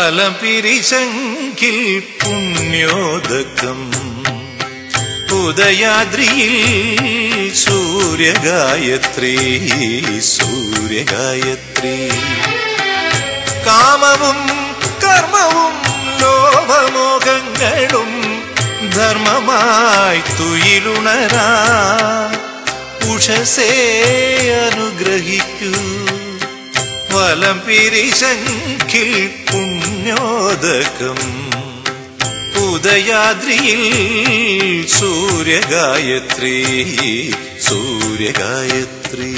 വലം പിരിശങ്കിൽ പുണ്യോദകം ഉദയാദ്രിയിൽ സൂര്യഗായത്രി സൂര്യഗായത്രി കാമവും കർമ്മവും ലോഭമോഹങ്ങളും ധർമ്മമായി തുയിലുണരാ ഉഷസേ അനുഗ്രഹിക്കൂ വലം പിരിശങ്കിൽ പുണ്യോദകം ഉദയാദ്രിയിൽ സൂര്യഗായത്രി സൂര്യഗായത്രി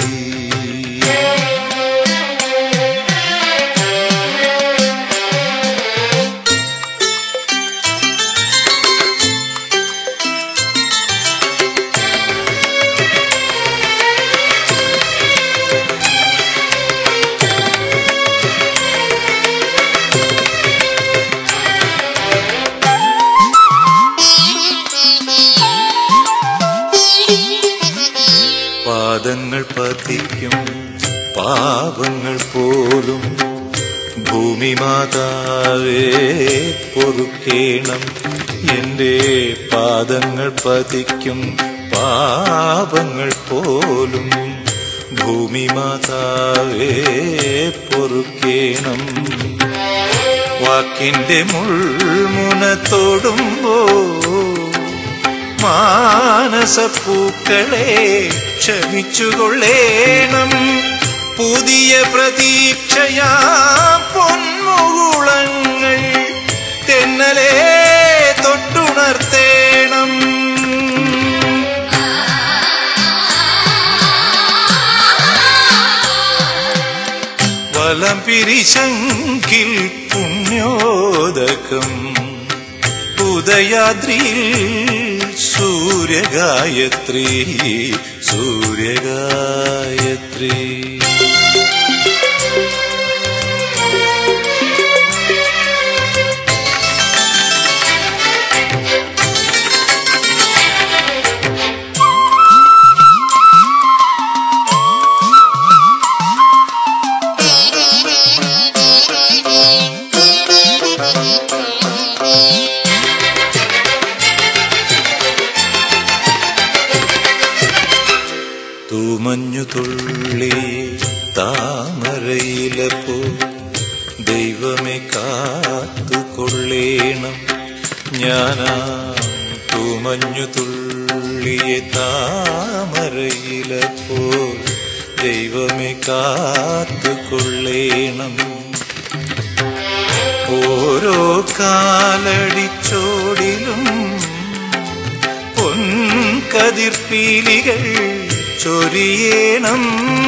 പാദങ്ങൾ പതിക്കും പാപങ്ങൾ പോലും ഭൂമി മാതാവേ പൊറുക്കേണം എൻ്റെ പാദങ്ങൾ പതിക്കും പാപങ്ങൾ പോലും ഭൂമി മാതാവേ പൊറുക്കേണം വാക്കിന്റെ മുൾമുനത്തോടുമ്പോ മാനസപ്പൂക്കളെ ക്ഷമിച്ചുകൊള്ളേണം പുതിയ പ്രതീക്ഷയാ പൊന്മുകുളങ്ങൾ തെന്നലേ തൊട്ടുണർത്തേണം വലം പിരിശങ്കിൽ പുണ്യോദകം ഉദയാദ്രിയിൽ സൂര്യഗായത്രി സൂര്യഗായത്രി തൂമഞ്ഞു തുള്ളി താമരയിലപ്പോ ദൈവമെ കാത്തുകൊള്ളേണം ഞാനാ തൂമഞ്ഞു തുള്ളിയെ താമരയിലപ്പോ ദൈവമെ കാത്തുകൊള്ളേണം ഓരോ കാലടിച്ചോടിലും പൊൻകതിർപ്പീലികൾ ചൊരിയേണം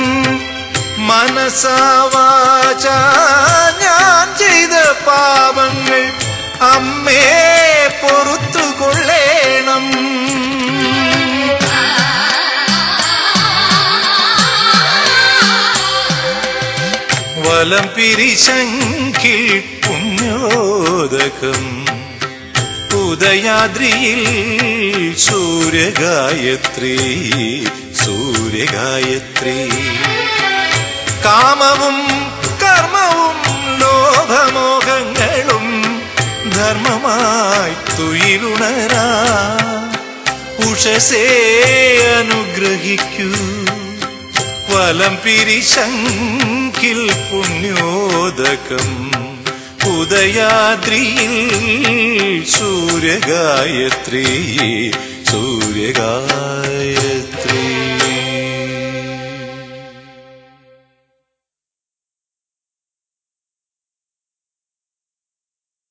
മനസാവാച ഞാൻ ചെയ്ത പാപങ്ങൾ അമ്മേ പൊറത്തുകൊള്ളേണം വലം പിരിശങ്കിൽ പുണ്യോദകം ഉദയാദ്രിയിൽ സൂര്യഗായത്രി സൂര്യഗായത്രി കാമവും കർമ്മവും ലോഭമോഹങ്ങളും ധർമ്മമായി തുയിലുണരാ ഉഷസേ അനുഗ്രഹിക്കൂ വലം പിരിശങ്കിൽ പുണ്യോദകം ഉദയാദ്രിയിൽ സൂര്യഗായത്രി സൂര്യഗായത്രി